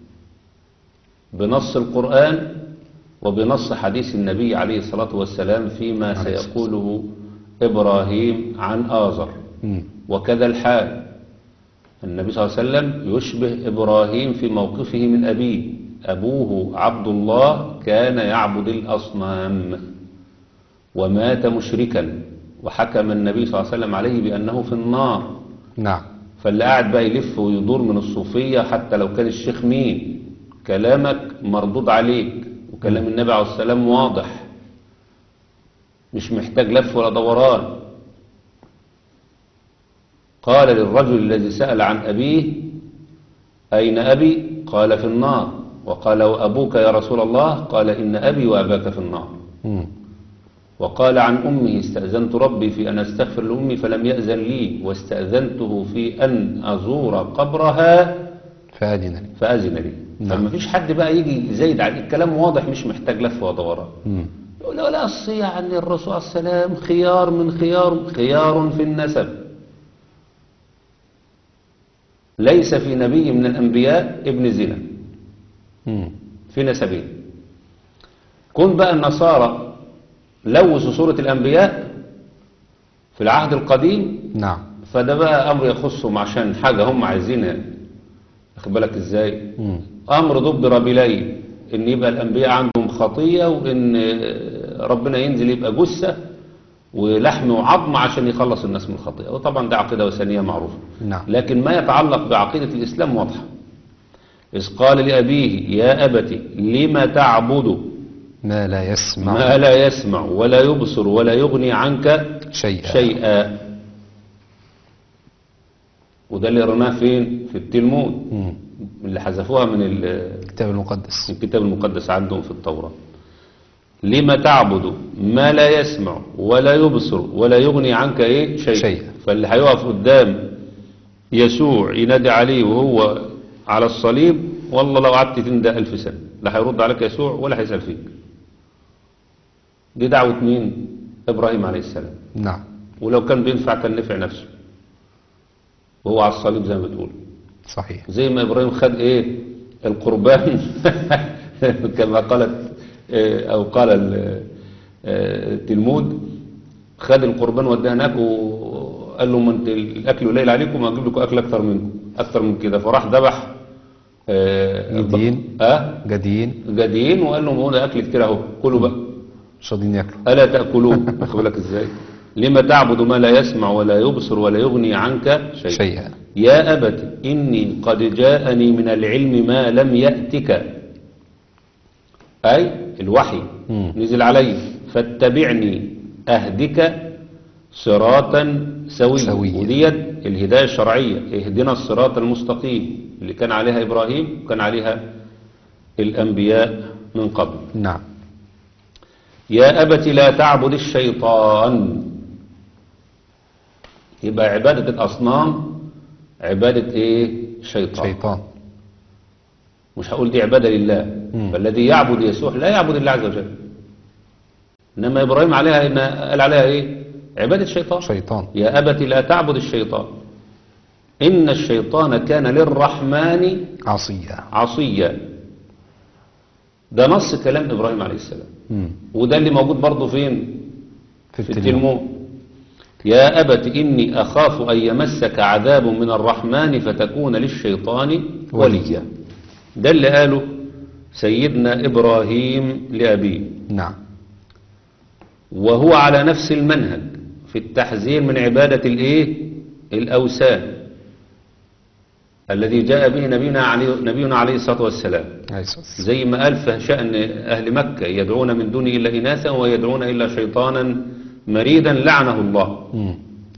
بنص القرآن وبنص حديث النبي عليه الصلاة والسلام فيما عليه الصلاة سيقوله إبراهيم عن آزر مم. وكذا الحال النبي صلى الله عليه وسلم يشبه إبراهيم في موقفه من أبيه أبوه عبد الله كان يعبد الأصنام ومات مشركا وحكم النبي صلى الله عليه وسلم عليه بأنه في النار نعم فاللي قاعد بقى يلف ويدور من الصوفية حتى لو كان الشيخ مين كلامك مردود عليك وكلام النبي عليه السلام واضح مش محتاج لف ولا دوران قال للرجل الذي سأل عن أبيه أين أبي قال في النار وقال وأبوك يا رسول الله قال إن أبي وأباك في النار مم. وقال عن أمه استأذنت ربي في أن أستغفر لأمي فلم يأذن لي واستأذنته في أن أزور قبرها فأذن لي فأذن لي نعم. فما فيش حد بقى يجي يزايد عليه الكلام واضح مش محتاج لف ودوران مم. يقول لا أصل يعني الرسول عليه السلام خيار من خيار خيار في النسب ليس في نبي من الأنبياء ابن زنا مم. في نسبين كون بقى النصارى لوثوا سورة الأنبياء في العهد القديم نعم فده بقى أمر يخصهم عشان حاجة هم عايزينها واخد بالك إزاي مم. أمر ضب بليل إن يبقى الأنبياء عندهم خطية وإن ربنا ينزل يبقى جثة ولحم وعظم عشان يخلص الناس من الخطيئة وطبعا ده عقيدة وثنية معروفة نعم لكن ما يتعلق بعقيدة الإسلام واضحة إذ قال لأبيه يا أبت لم تعبد ما لا يسمع ما لا يسمع ولا يبصر ولا يغني عنك شيئا شيئا وده اللي قرناه فين في التلمود مم. اللي حذفوها من ال- الكتاب المقدس الكتاب المقدس عندهم في التوراة لما تعبد ما لا يسمع ولا يبصر ولا يغني عنك ايه شيء شيئا. فاللي هيقف قدام يسوع ينادي عليه وهو على الصليب والله لو قعدت تندى ألف سنة لا هيرد عليك يسوع ولا هيسأل فيك دي دعوة مين إبراهيم عليه السلام نعم ولو كان بينفع كان نفع نفسه وهو على الصليب زي ما بتقول صحيح زي ما إبراهيم خد إيه القربان كما قالت إيه، أو قال ال- آه، التلمود خد القربان وداه هناك وقال له ما انت الاكل قليل عليكم هجيب لكم اكل اكتر منكم اكتر من كده فراح ذبح آه، جديين. اه جديين جديين وقال لهم هو ده اكل كتير اهو كلوا بقى مش راضيين ياكلوا ألا تأكلون واخد بالك ازاي لما تعبد ما لا يسمع ولا يبصر ولا يغني عنك شيئا شيئا يا أبت إني قد جاءني من العلم ما لم يأتك أي الوحي مم. نزل علي فاتبعني أهدك صراطا سويا سويا. وديت الهداية الشرعية اهدنا الصراط المستقيم اللي كان عليها إبراهيم وكان عليها الأنبياء من قبل نعم يا أبت لا تعبد الشيطان يبقى عبادة الأصنام عبادة إيه شيطان شيطان مش هقول دي عبادة لله مم. فالذي يعبد يسوع لا يعبد الله عز وجل إنما إبراهيم عليها إن قال عليها إيه عبادة شيطان شيطان يا أبت لا تعبد الشيطان إن الشيطان كان للرحمن عصية عصيا ده نص كلام إبراهيم عليه السلام مم. وده اللي موجود برضه فين في في التلمود التلمود يا أبت إني أخاف أن يمسك عذاب من الرحمن فتكون للشيطان وليا ده اللي قاله سيدنا إبراهيم لأبيه نعم وهو على نفس المنهج في التحذير من عبادة الإيه الأوثان الذي جاء به نبينا عليه, نبينا عليه الصلاة والسلام عليه الصلاة والسلام. زي ما قال في شأن أهل مكة يدعون من دونه إلا إناثا ويدعون إلا شيطانا مريدا لعنه الله مم.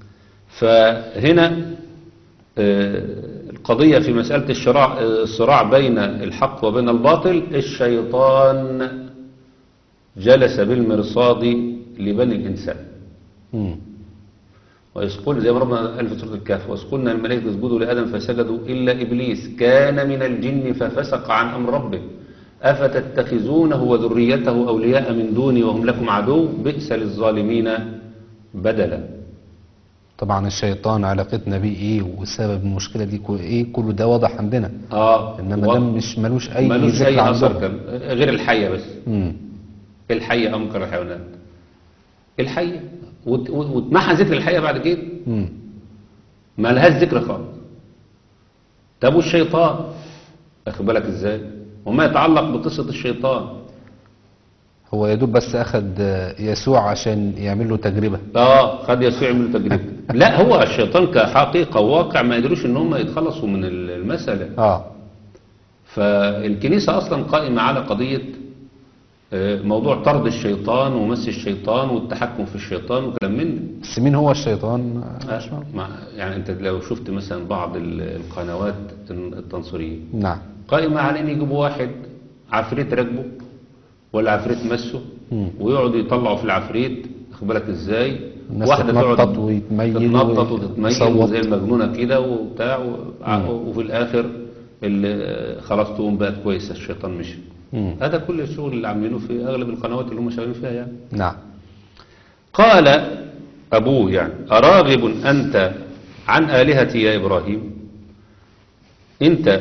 فهنا آه، القضية في مسألة الشراع آه، الصراع بين الحق وبين الباطل الشيطان جلس بالمرصاد لبني الإنسان مم. وإذ قل زي ما ربنا قال في سورة الكهف وإذ قلنا الملائكة اسجدوا لآدم فسجدوا إلا إبليس كان من الجن ففسق عن أمر ربه أفتتخذونه وذريته أولياء من دوني وهم لكم عدو بئس للظالمين بدلا طبعا الشيطان علاقتنا بيه ايه وسبب المشكلة دي كو- ايه كله ده واضح عندنا آه انما و- ده مش ملوش اي ملوش ذكر أي أثر عندهم كان غير الحية بس مم. الحية أنكر الحيوانات الحية وت- وت- وتمحى ذكر الحية بعد كده مم. ما لهاش ذكر خالص طب والشيطان واخد بالك ازاي وما يتعلق بقصة الشيطان هو يا دوب بس اخد آه، يسوع عشان يعمل له تجربة اه خد يسوع يعمل تجربة لا هو الشيطان كحقيقة وواقع ما يقدروش ان هم يتخلصوا من المسألة اه فالكنيسة اصلا قائمة على قضية آه، موضوع طرد الشيطان ومس الشيطان والتحكم في الشيطان وكلام من ده بس مين هو الشيطان آه، مش آه، معروف. مع- يعني انت لو شفت مثلا بعض ال- القنوات التنصيرية نعم قائمة على ان يجيبوا واحد عفريت راكبه ولا عفريت مسه مم. ويقعدوا يطلعوا في العفريت واخد بالك ازاي الناس واحده تتنطط تقعد ويتميل تتنطط و- وتتميل وتصوت. زي المجنونه كده وبتاع و- وفي الاخر اللي خلاص تقوم بقت كويسه الشيطان مشي مم. هذا كل الشغل اللي عاملينه في اغلب القنوات اللي هم شغالين فيها يعني نعم قال أبوه يعني أراغب أنت عن آلهتي يا إبراهيم أنت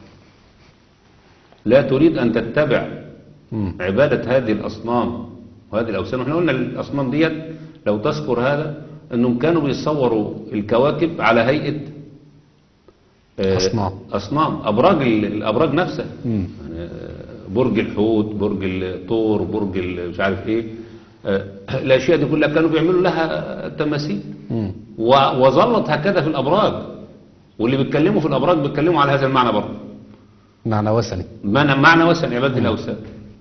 لا تريد أن تتبع مم. عبادة هذه الأصنام وهذه الأوثان وإحنا قلنا الأصنام ديت لو تذكر هذا أنهم كانوا بيصوروا الكواكب على هيئة آه، أصنام. أصنام أبراج ال- الأبراج نفسها مم. يعني آه، برج الحوت برج الطور برج ال- مش عارف ايه آه، الاشياء دي كلها كانوا بيعملوا لها تماثيل مم. و- وظلت هكذا في الابراج واللي بيتكلموا في الابراج بيتكلموا على هذا المعنى برضه معنى وثني معنى معنى وسع عباده الاوثان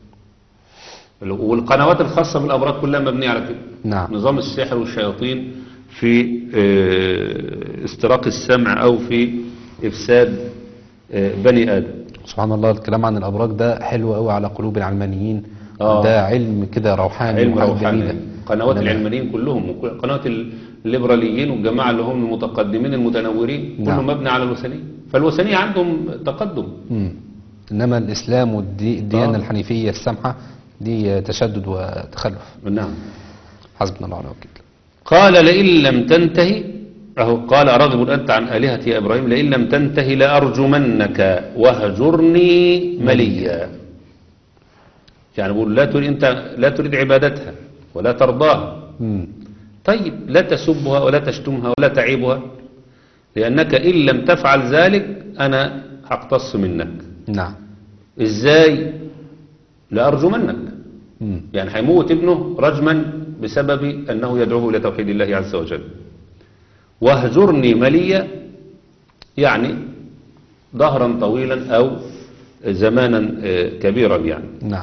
والقنوات الخاصه بالابراج كلها مبنيه على كده نعم نظام السحر والشياطين في آه، استراق السمع او في افساد آه، بني ادم سبحان الله الكلام عن الأبراج ده حلو قوي على قلوب العلمانيين آه. ده علم كده روحاني علم وحاجة روحاني جميلة. قنوات إنما- العلمانيين كلهم وكل- قنوات الليبراليين والجماعة اللي هم المتقدمين المتنورين كله نعم. مبني على الوثنية فالوثنية عندهم تقدم مم. إنما الإسلام والديانة آه. الحنيفية السمحة دي تشدد وتخلف نعم حسبنا الله ونعم الوكيل قال لئن لم تنتهي أهو قال أراغب أنت عن آلهتي يا إبراهيم لئن لم تنتهي لأرجمنك وهجرني مليا يعني بقول لا تريد أنت لا تريد عبادتها ولا ترضاها مم. طيب لا تسبها ولا تشتمها ولا تعيبها لأنك إن لم تفعل ذلك أنا هقتص منك نعم إزاي لأرجمنك مم. يعني هيموت ابنه رجما بسبب أنه يدعوه إلى توحيد الله عز وجل واهجرني مليا يعني ظهرا طويلا أو زمانا آه، كبيرا يعني نعم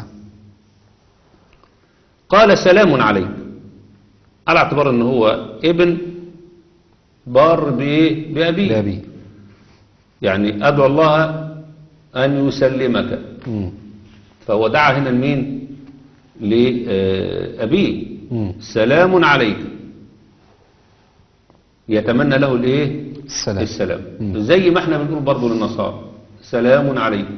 قال سلام عليك على اعتبار ان هو ابن بار بإيه؟ بأبيه لأبي يعني أدعو الله أن يسلمك مم. فهو دعا هنا لمين لأبيه مم. سلام عليك يتمنى له الايه السلام السلام مم. زي ما احنا بنقول برضه للنصارى سلام عليكم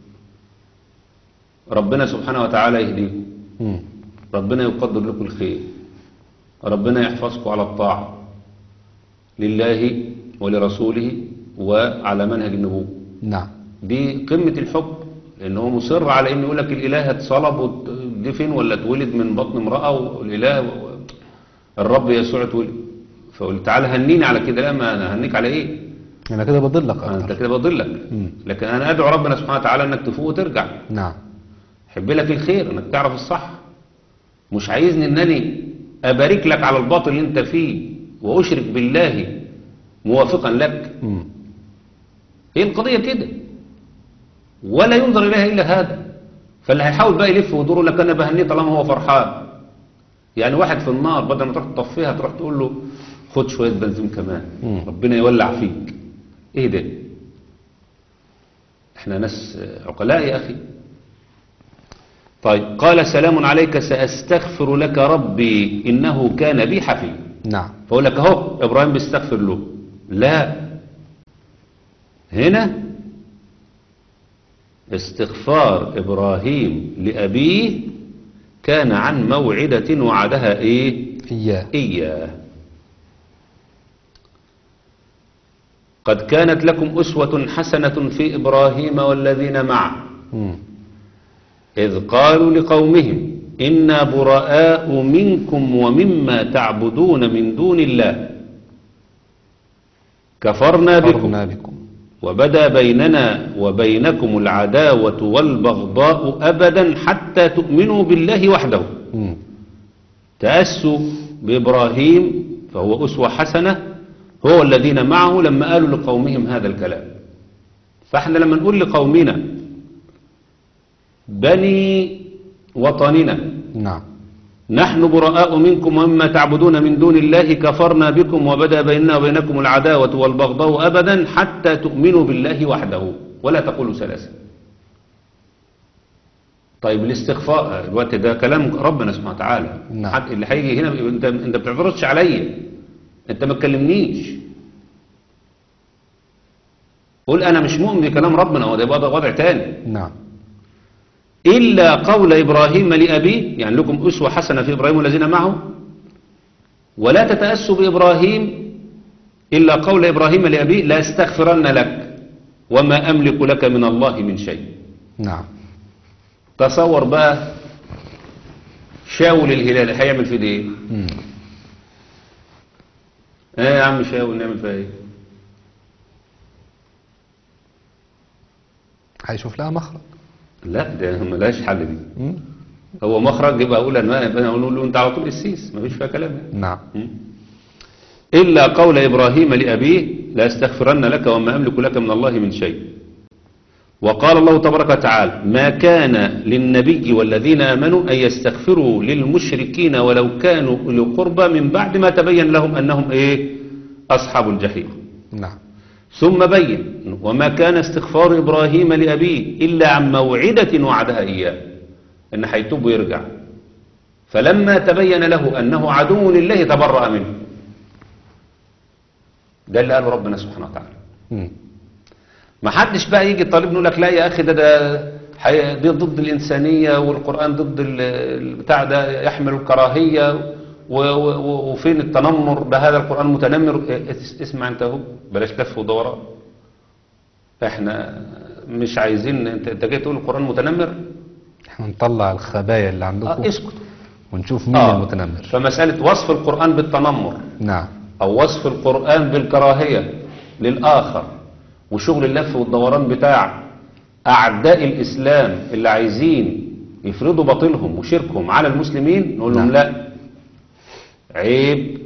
ربنا سبحانه وتعالى يهديكم مم. ربنا يقدر لكم الخير ربنا يحفظكم على الطاعة لله ولرسوله وعلى منهج النبوة نعم دي قمة الحب لأن هو مصر على إنه يقول لك الإله اتصلب ودفن ولا اتولد من بطن امرأة والإله الرب يسوع اتولد فقلت تعالى هنيني على كده لا ما أنا هنيك على إيه أنا كده بضلك أنت أكتر كده بضلك مم. لكن أنا أدعو ربنا سبحانه وتعالى إنك تفوق وترجع نعم حب لك الخير انك تعرف الصح مش عايزني انني ابارك لك على الباطل اللي انت فيه واشرك بالله موافقا لك مم. هي القضية كده ولا ينظر اليها الا هذا فاللي هيحاول بقى يلف ويدور لك انا بهنيه طالما هو فرحان يعني واحد في النار بدل ما تروح تطفيها تروح تقول له خد شوية بنزين كمان مم. ربنا يولع فيك ايه ده احنا ناس عقلاء يا اخي طيب قال سلام عليك سأستغفر لك ربي إنه كان بي حفي نعم فأقول لك أهو إبراهيم بيستغفر له لا هنا استغفار إبراهيم لأبيه كان عن موعدة وعدها إيه إياه إياه قد كانت لكم أسوة حسنة في إبراهيم والذين معه مم. إذ قالوا لقومهم إنا براء منكم ومما تعبدون من دون الله كفرنا بكم كفرنا بكم وبدا بيننا وبينكم العداوة والبغضاء أبدا حتى تؤمنوا بالله وحده مم. تأسوا بإبراهيم فهو أسوة حسنة هو الذين معه لما قالوا لقومهم هذا الكلام فاحنا لما نقول لقومنا بني وطننا نعم نحن براء منكم ومما تعبدون من دون الله كفرنا بكم وبدا بيننا وبينكم العداوة والبغضاء أبدا حتى تؤمنوا بالله وحده ولا تقولوا ثلاثة طيب الاستغفار الوقت ده كلام ربنا سبحانه وتعالى نعم. حد اللي هيجي هنا بيقول انت انت بتعترضش عليا انت ما تكلمنيش قول انا مش مؤمن بكلام ربنا هو ده يبقى ده وضع تاني نعم إلا قول إبراهيم لأبيه يعني لكم أسوة حسنة في إبراهيم والذين معه ولا تتأسوا بإبراهيم إلا قول إبراهيم لأبيه لا استغفرن لك وما أملك لك من الله من شيء نعم تصور بقى شاول الهلال هيعمل في دي ايه مم. ايه يا عم شاول نعمل فيها ايه هيشوف لها مخرج لا ده ملهاش حل دي مم. هو مخرج يبقى اقول انا يبقى اقول له انت على طول السيس مفيش فيها كلام يعني. نعم إلا قول إبراهيم لأبيه لا استغفرن لك وما أملك لك من الله من شيء وقال الله تبارك وتعالى ما كان للنبي والذين آمنوا أن يستغفروا للمشركين ولو كانوا أولي قربى من بعد ما تبين لهم أنهم إيه أصحاب الجحيم نعم ثم بين وما كان استغفار إبراهيم لأبيه إلا عن موعدة وعدها إياه إن هيتوب ويرجع فلما تبين له أنه عدو لله تبرأ منه ده اللي قاله ربنا سبحانه وتعالى مم. ما حدش بقى يجي طالب يقول لك لا يا أخي ده ده حي- دي ضد الإنسانية والقرآن ضد ال- البتاع ده يحمل الكراهية و- و- و- وفين التنمر ده هذا القرآن متنمر اس- اسمع انت اهو بلاش لف ودوران احنا مش عايزين انت انت جاي تقول القرآن متنمر احنا نطلع الخبايا اللي عندكم اه اسكت ونشوف مين آه. المتنمر فمسألة وصف القرآن بالتنمر نعم أو وصف القرآن بالكراهية للآخر وشغل اللف والدوران بتاع أعداء الإسلام اللي عايزين يفرضوا باطلهم وشركهم على المسلمين نقول لهم نعم. لا عيب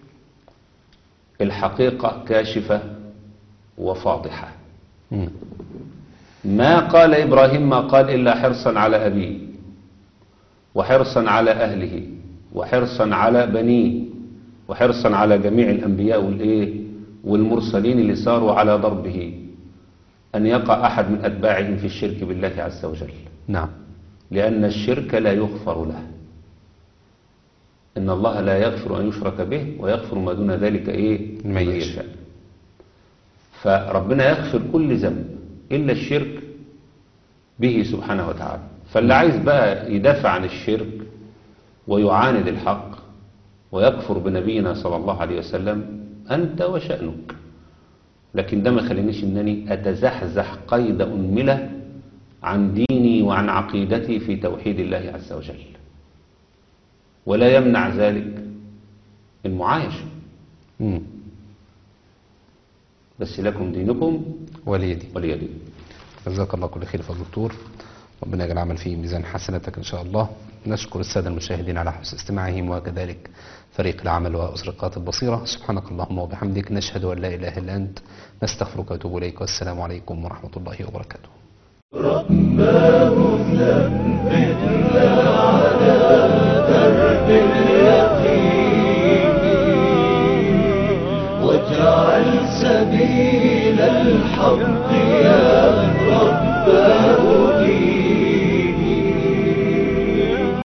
الحقيقة كاشفة وفاضحة مم. ما قال إبراهيم ما قال إلا حرصا على أبيه وحرصا على أهله وحرصا على بنيه وحرصا على جميع الأنبياء والإيه والمرسلين اللي ساروا على ضربه أن يقع أحد من أتباعهم في الشرك بالله عز وجل نعم لأن الشرك لا يغفر له إن الله لا يغفر أن يشرك به ويغفر ما دون ذلك إيه لمن لمن يشاء. يشاء فربنا يغفر كل ذنب إلا الشرك به سبحانه وتعالى فاللي عايز بقى يدافع عن الشرك ويعاند الحق ويكفر بنبينا صلى الله عليه وسلم أنت وشأنك لكن ده ما خلينيش أنني أتزحزح قيد أنملة عن ديني وعن عقيدتي في توحيد الله عز وجل ولا يمنع ذلك المعايشة مم. بس لكم دينكم ولي دي ولي دين جزاك الله كل خير يا دكتور ربنا يجعل العمل فيه ميزان حسناتك ان شاء الله نشكر الساده المشاهدين على حسن استماعهم وكذلك فريق العمل واسرقات البصيره سبحانك اللهم وبحمدك نشهد ان لا اله الا انت نستغفرك ونتوب اليك والسلام عليكم ورحمه الله وبركاته واجعل سبيل الحق يا رباه